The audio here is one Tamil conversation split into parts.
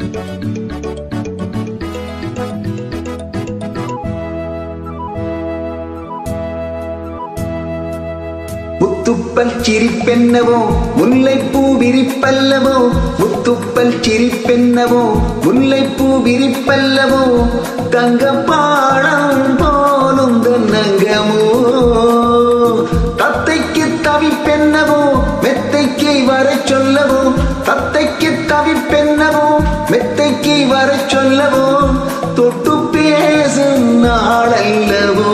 முத்துப்பல் சிரிப்பென்னவோ முல்லைப்பூ விரிப்பல்லவோ முத்துப்பல் சிரிப்பென்னவோ முல்லைப்பூ விரிப்பல்லவோ தங்க பாடம் போலும் தன்னங்கமோ தத்தைக்கு தவிப்பென்னவோ மெத்தைக்கு வரச் சொல்லவோ தத்தைக்கு தவிப்பென்னவோ மெத்தைக்கு வரச் சொல்லவோ தொட்டு பேசும் நாளல்லவோ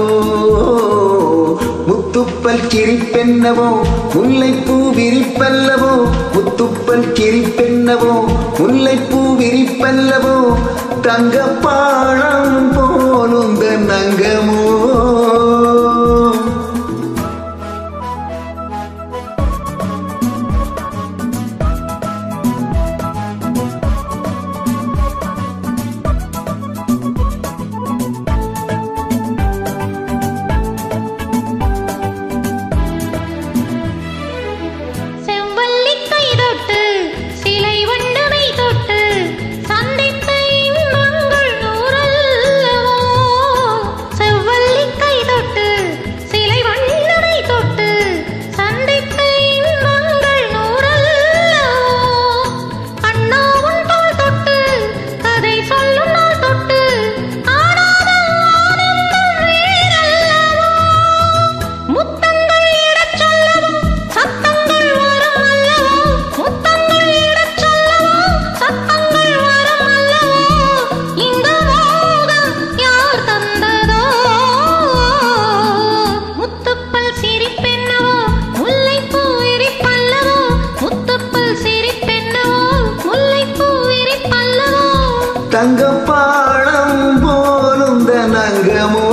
முத்துப்பல் கிரிப்பென்னவோ முல்லைப்பூ விரிப்பல்லவோ முத்துப்பல் கிரிப்பென்னவோ முல்லைப்பூ விரிப்பல்லவோ தங்க பாழம் போலும் நங்கமோ செவ்வல்லி கை தொட்டு சிலை வண்டனை தொட்டு சந்தித்த இன்பங்கள் நூறல்லவோ செவ்வல்லி கை தொட்டு சிலை வண்டனை தொட்டு சந்தித்த இன்பங்கள் நூறல்லவோ அண்ணா உன் தோள் தொட்டு கதை சொல்லும் நாள் தொட்டு ஆடாத ஆனந்தம் வேறல்லவோ முத்தங்கள் இடச் சொல்லவோ சத்தங்கள் வரும் அல்லவோ முத்தங்கள் இடச் சொல்லவோ சத்தங்கள் வரும் அல்லவோ இந்த மோகம் யார் தந்ததோ முத்துப்பல் சிரிப்பென்னவோ முல்லைப்பூ விரிப்பல்லவோ முத்துப்பல் சிரிப்பென்னவோ முல்லைப்பூ விரிப்பல்லவோ தங்க பாழம் போலும் நங்கமோ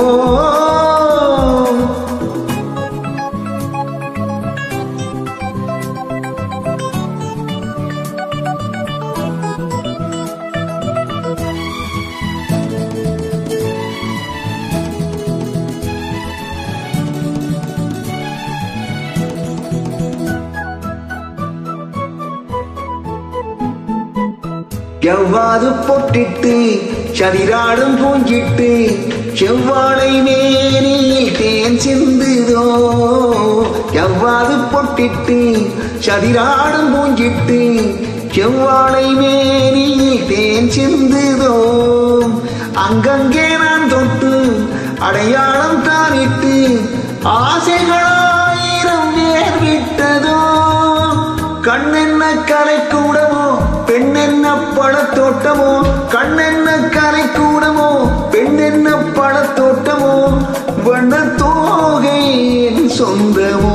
எவ்வாறு பொட்டிட்டு சதிராடும் பூஞ்சிட்டு செவ்வாழை மேனில் தேன் சிந்துதோ எவ்வாறு பொட்டிட்டு சதிராடும் பூஞ்சிட்டு செவ்வாழை மேனில் தேன் சிந்துதோ அங்கங்கே நான் தொட்டு அடையாளம் தானிட்டு ஆசைகளாயிரம் வேர் விட்டதோ கண்ணென்ன கலை கூடமோ பெண்ணென்ன பழத்தோட்டமோ கண்ணென்ன கலை கூடமோ பெண்ணென்ன பழத்தோட்டமோ வண்ண தோகை என் சொந்தமோ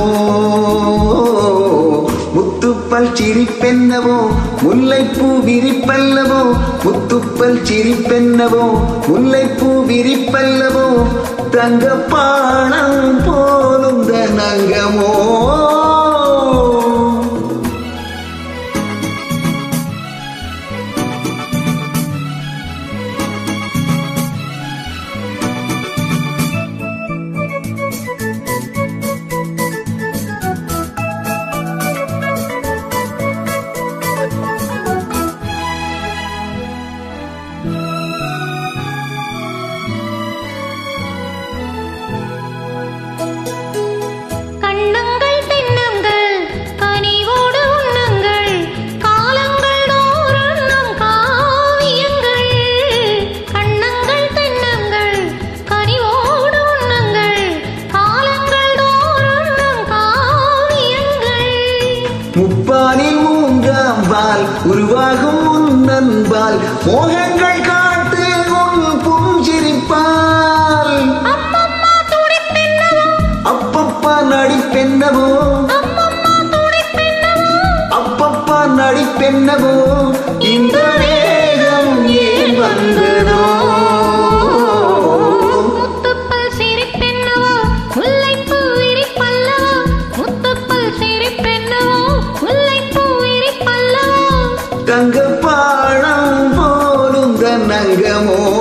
முத்துப்பல் சிரிப்பென்னவோ முல்லைப்பூ விரிப்பல்லவோ முத்துப்பல் சிரிப்பென்னவோ முல்லைப்பூ விரிப்பல்லவோ தங்க பாணம் போலும் தனங்கமோ கண்ணங்கள் தென்னங்கள் கனிவோடு உண்ணங்கள் காலங்கள் தோறும் நம் காவியங்கள் கண்ணங்கள் தென்னங்கள் கனிவோடு உண்ணங்கள் காலங்கள் தோறும் நம் காவியங்கள் முப்பாலில் மூன்றாம் பால் உருவாகும் முன்னன்பால் மோகங்கள் காட்டு உன் புஞ்சிரிப்பால் அம்மம்மா துடிப்பென்னவோ அப்பப்பா நடிப்பென்னவோ அம்மம்மா துடிப்பென்னவோ அப்பப்பா நடிப்பென்னவோ இந்த வேகம் ஏன் வந்ததோ முத்துப்பல் சிரிப்பென்னவோ முல்லைப்பூ விரிப்பல்லவோ முத்துப்பல் சிரிப்பென்னவோ முல்லைப்பூ விரிப்பல்லவோ தங்க பாழம் போலும் தன்னங்கமோ